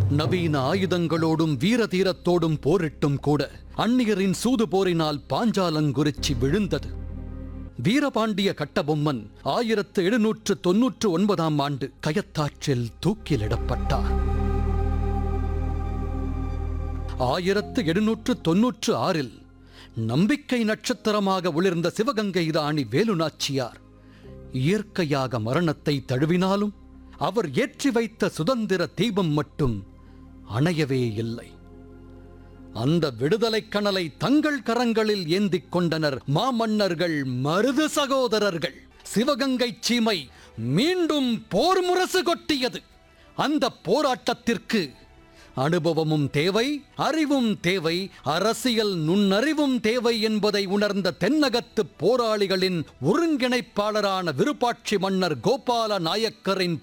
நவீன ஆயுதங்களோடும் வீர தீரத்தோடும் போரிட்டும் கூட அந்நியரின் சூது போரினால் பாஞ்சாலங்குறிச்சி விழுந்தது வீரபாண்டிய கட்டபொம்மன் ஆயிரத்து எழுநூற்று தொன்னூற்று ஒன்பதாம் ஆண்டு கயத்தாற்றில் தூக்கிலிடப்பட்டார் ஆயிரத்து எழுநூற்று தொன்னூற்று ஆறில் நம்பிக்கை நட்சத்திரமாக ஒளிர்ந்த சிவகங்கை ராணி வேலுநாச்சியார் இயற்கையாக மரணத்தை தழுவினாலும் அவர் ஏற்றி வைத்த சுதந்திர தீபம் மட்டும் அணையவே இல்லை அந்த விடுதலைக் கனலை தங்கள் கரங்களில் ஏந்திக் கொண்டனர் மாமன்னர்கள் மருது சகோதரர்கள் சிவகங்கை சீமை மீண்டும் போர் முரசு கொட்டியது அந்த போராட்டத்திற்கு அனுபவமும் தேவை அறிவும் தேவை அரசியல் நுண்ணறிவும் தேவை என்பதை உணர்ந்த தென்னகத்து போராளிகளின் ஒருங்கிணைப்பாளரான விருப்பாட்சி மன்னர் கோபால நாயக்கரின்